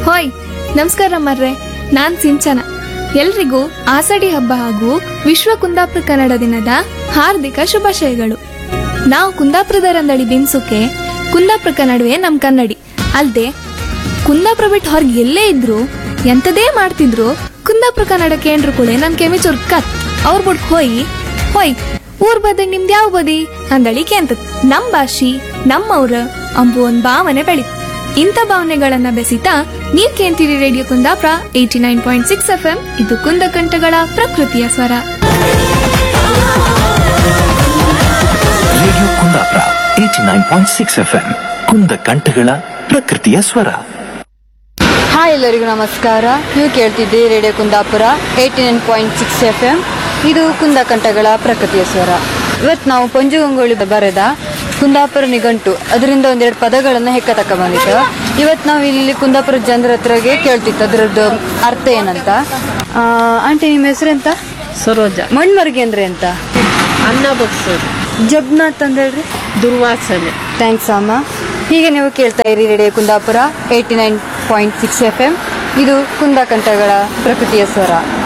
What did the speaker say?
ಹೋಯ್ ನಮಸ್ಕಾರ ಮರ್ರೆ ನಾನ್ ಸಿಂಚನ ಎಲ್ರಿಗೂ ಆಸಡಿ ಹಬ್ಬ ಹಾಗೂ ವಿಶ್ವ ಕುಂದಾಪುರ ಕನ್ನಡ ದಿನದ ಹಾರ್ದಿಕ ಶುಭಾಶಯಗಳು ನಾವು ಕುಂದಾಪುರದರಂದಳಿ ದಿನ್ಸುಕೆ ಕುಂದಾಪುರ ಕನ್ನಡವೇ ನಮ್ ಕನ್ನಡಿ ಅಲ್ದೆ ಕುಂದಾಪುರ ಬಿಟ್ಟು ಹೊರಗೆ ಎಲ್ಲೇ ಇದ್ರು ಎಂತದೇ ಮಾಡ್ತಿದ್ರು ಕುಂದಾಪುರ ಕನ್ನಡ ಕೇಂದ್ರ ಕೂಡ ನನ್ ಕೆಮಿಚೂರ್ ಕತ್ ಅವ್ರ ಬಿಟ್ ಹೋಯಿ ಹೋಯ್ ಊರ್ ಬದಿ ನಿಮ್ದು ಯಾವ ಬದಿ ಅಂದಳಿ ಕೇಂತತ್ ನಮ್ ಭಾಷಿ ನಮ್ಮವ್ರ ಅಂಬು ಒಂದ್ ಭಾವನೆ ಬೆಳಿತ್ ಇಂಥ ಭಾವನೆಗಳನ್ನ ಬೆಸಿತಾ ನೀವ್ ಕೇಂತೀರಿ radio Kundapura eighty nine point six F M ಇದು ಕುಂದ ಕಂಠಗಳ ಪ್ರಕೃತಿಯ ಸ್ವರ radio Kundapura eighty nine point six F M Kunda ಕಂಠಗಳ ಪ್ರಕೃತಿಯ ಸ್ವರ ಹಾಯ್ ಎಲ್ಲರಿಗೂ ನಮಸ್ಕಾರ ನೀವು ಕೇಳ್ತಿದ್ದೀರಿ radio Kundapura eighty nine point six F M ಇದು ಕುಂದಕಂಠಗಳ ಪ್ರಕೃತಿಯ ಸ್ವರ ಇವತ್ತು ನಾವು ಪಂಜುಗಂಗೊಳ್ಳಿ ಬರೆದ ಕುಂದಾಪುರ ನಿಘಂಟು ಅದರಿಂದ ಒಂದೆರಡು ಪದಗಳನ್ನು ಹೆಕ್ಕ ತಕ ಬಂದಿತ್ತು ಇವತ್ತು ನಾವು ಇಲ್ಲಿ ಕುಂದಾಪುರ ಜನರ ಹತ್ರಗೆ ಕೇಳ್ತಿತ್ತು ಅದರದ್ದು ಅರ್ಥ ಏನಂತ ಆ, ಆಂಟಿ ನಿಮ್ಮ ಹೆಸರೆಂತ ಸರೋಜ ಮಣ್ಮರ್ಗೆ ಅಂದ್ರೆ ಅಂತ ಅನ್ನ ಬಗ್ಸೋದು ಜಬ್ನಾಥ್ ಅಂತ ಹೇಳ್ರಿ ದುರ್ವಾಸನೆ ಥ್ಯಾಂಕ್ಸ್ ಅಮ್ಮ ಹೀಗೆ ನೀವು ಕೇಳ್ತಾ ಇರಿ radio Kundapura eighty nine point six F M ಇದು ಕುಂದಕಂಠಗಳ ಪ್ರಕೃತಿಯ ಸ್ವರ